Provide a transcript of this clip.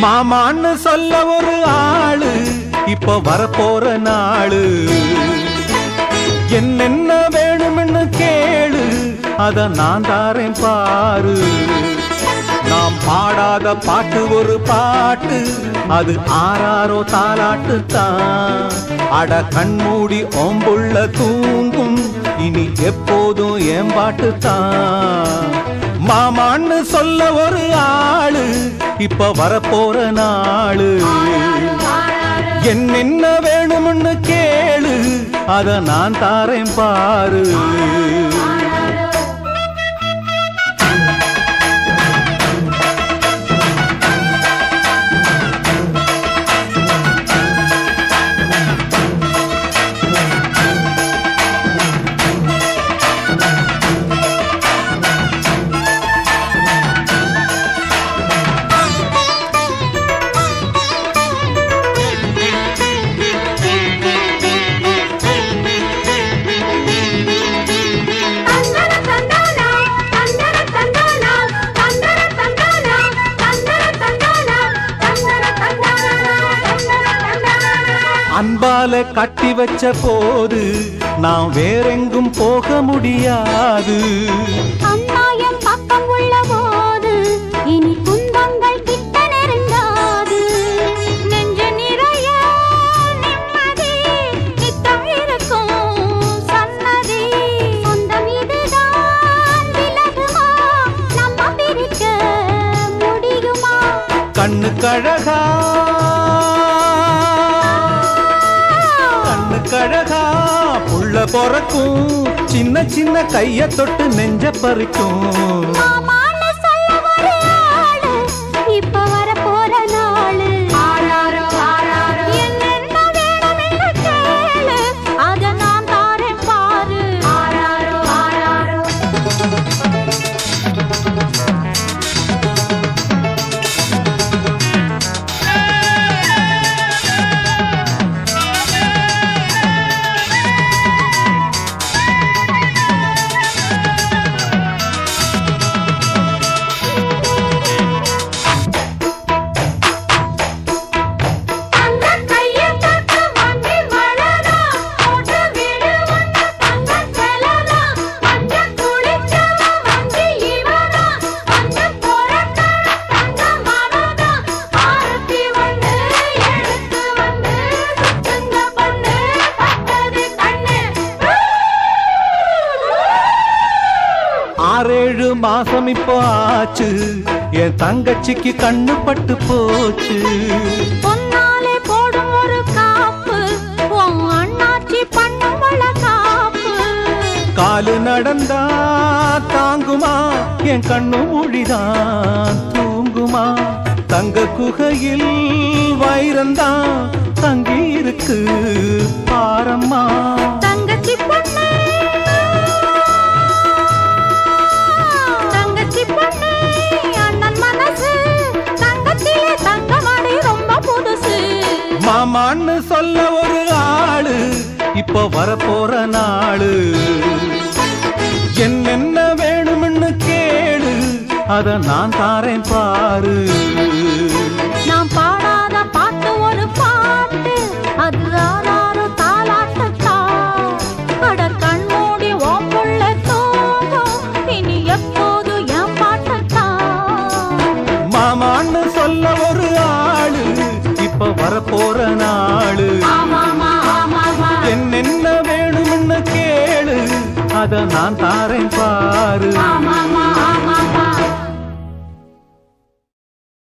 மாமான்னு சொல்ல ஒரு ஆளு இப்ப வரப்போற நாளு என்னென்ன வேணும்னு கேளு அத நான் தாரேன் பாரு நாம் பாடாத பாட்டு ஒரு பாட்டு அது ஆறாரோ தாலாட்டு தான் அட கண்மூடி ஓம்புள்ள தூங்கும் இனி எப்போதும் என் பாட்டு தான் மாமான்னு சொல்ல ஒரு ஆளு இப்ப வரப்போற நாளு என்னென்ன வேணும்னு கேளு அத நான் தாரேன் பாரு தந்தர தந்தானா தந்தர தந்தானா தந்தர தந்தானா தந்தர தந்தானா தந்தர தந்தானா தந்தர தந்தானா அன்பால கட்டி வச்ச போது நான் வேறெங்கும் போக முடியாது அம்மாயம் பக்கம் உள்ள போது இனி துன்பங்கள் கிட்ட நெருங்காது நெஞ்சு நிறைய நிம்மதி நித்தம் இருக்கும் சன்னதி சொந்தம் இதுதான் விலகுமா நம்ம பிரிக்க முடியுமா கண்ணு கழகா கண்ணு கழகா புள்ள பொறக்கும் சின்ன சின்ன கைய தொட்டு நெஞ்ச பறிக்கும் மாமான்னு சொல்ல ஒரு ஆளு, இப்ப வரப்போற நாளு. என்னென்ன வேணுமென்னு கேளு, அத நான் தாரேன் பாரு. அந்த கையை தொட்டு வண்டி வளரா, போட்டு விடு வந்த தங்கச் செலவா. மஞ்ச குளிச்சவ வண்டி இவனா, வந்து பொறக்கற தங்க மகனா. ஆரத்தி ஒண்ணு எடுத்து வந்து சுத்துங்க பொண்ணு, பட்டது கண்ணு. ஆறேழு மாசம் இப்போ ஆச்சு என் தங்கச்சிக்கு கண்ணு பட்டு போச்சு பொன்னாலே போடும் ஒரு காப்பு உன் அண்ணாச்சி பண்ணும் வளகாப்பு காலு நடந்தா தாங்குமா என் கண்ணு மொழிதான் தூங்குமா தங்க குகையில் வைரந்தான் தங்கி இருக்கு பாரம்மா தங்கச்சி பொண்ணு தங்கச்சி பொண்ணு அண்ணன் மனசு தங்கத்திலே தங்கமணி ரொம்ப புதுசு மாமான்னு சொல்ல ஒரு ஆளு இப்ப வரப்போற நாளு என்னென்ன வேணும்னு கேளு அத நான் தாரேன் பாரு நாம் பாடாத பாட்டு ஒரு பாட்டு அது ஆறாரோ தாலாட்டுத்தா அட கண்மூடி ஓப்புள்ள தூங்கும் இனி எப்போது என் பாட்டுத்தா மாமான்னு சொல்ல ஒரு ஆளு இப்ப வரப்போற நாளு ஆமாமா ஆமாமா என்னென்ன வேணும்னு கேளு அத நான் தாரேன் பாரு